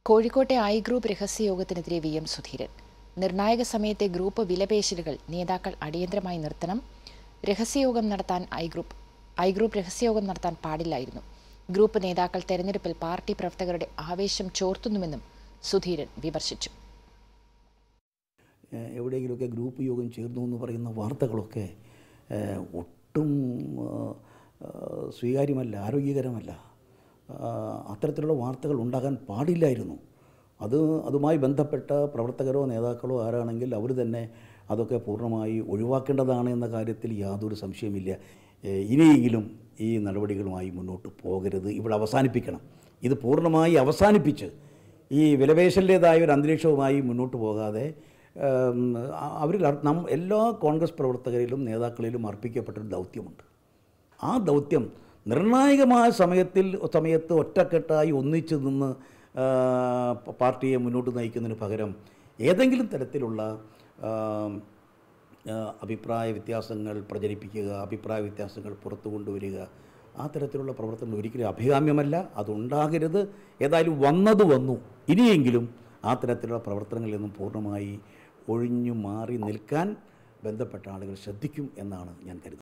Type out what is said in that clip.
കോഴിക്കോട്ടെ I group രഹസ്യയോഗത്തിനെതിരെ V M Sudheeran നിർണായക സമയത്തെ ഗ്രൂപ്പ് വിലപേശലുകൾ നേതാക്കൾ അടിയന്തരമായി നിർത്തണം രഹസ്യയോഗം നടത്താൻ ഐ ഗ്രൂപ്പ് ഐ ഗ്രൂപ്പ് രഹസ്യയോഗം നടത്താൻ പാടില്ലായിരുന്നു ഗ്രൂപ്പ് നേതാക്കൾ തെരഞ്ഞെടുപ്പിൽ പാർട്ടി പ്രവർത്തകരുടെ ആവേശം ചോർത്തുന്നുവെന്നും സുധീരൻ വിമർശിച്ചു ഏഹ് എവിടെയെങ്കിലുമൊക്കെ ഗ്രൂപ്പ് യോഗം ചേർന്നു എന്ന് പറയുന്ന വാർത്തകളൊക്കെ ഏഹ് ഒട്ടും ആഹ്, ആഹ്, സ്വീകാര്യമല്ല ആരോഗ്യകരമല്ല ആഹ്, അത്തരത്തിലുള്ള വാർത്തകൾ ഉണ്ടാകാൻ പാടില്ലായിരുന്നു അത് അതുമായി ബന്ധപ്പെട്ട പ്രവർത്തകരോ നേതാക്കളോ ആരാണെങ്കിൽ അവർ തന്നെ അതൊക്കെ പൂർണ്ണമായി ഒഴിവാക്കേണ്ടതാണ് എന്ന കാര്യത്തിൽ യാതൊരു സംശയമില്ല ഏഹ് ഇനിയെങ്കിലും ഈ നടപടികളുമായി മുന്നോട്ട് പോകരുത് ഇവിടെ അവസാനിപ്പിക്കണം ഇത് പൂർണ്ണമായി അവസാനിപ്പിച്ച് ഈ വിലപേശലിൻ്റേതായ ഒരു അന്തരീക്ഷവുമായി മുന്നോട്ട് പോകാതെ ഉം, അ- അവരിൽ അർ- നം എല്ലാ കോൺഗ്രസ് പ്രവർത്തകരിലും നേതാക്കളിലും അർപ്പിക്കപ്പെട്ടൊരു ദൗത്യമുണ്ട് ആ ദൗത്യം നിർണായകമായ സമയത്തിൽ സമയത്ത് ഒറ്റക്കെട്ടായി ഒന്നിച്ചു നിന്ന് ആ, പ- പാർട്ടിയെ മുന്നോട്ട് നയിക്കുന്നതിന് പകരം ഏതെങ്കിലും തരത്തിലുള്ള ആ, ആ, അഭിപ്രായ വ്യത്യാസങ്ങൾ പ്രചരിപ്പിക്കുക അഭിപ്രായ വ്യത്യാസങ്ങൾ പുറത്തു കൊണ്ടുവരിക ആ തരത്തിലുള്ള പ്രവർത്തനങ്ങൾ ഒരിക്കലും അഭികാമ്യമല്ല അതുണ്ടാകരുത് ഏതായാലും വന്നത് വന്നു ഇനിയെങ്കിലും ആ തരത്തിലുള്ള പ്രവർത്തനങ്ങളിൽ നിന്നും പൂർണ്ണമായി ഒഴിഞ്ഞു മാറി നിൽക്കാൻ ബന്ധപ്പെട്ട ആളുകൾ ശ്രദ്ധിക്കും എന്നാണ് ഞാൻ കരുതുന്നത്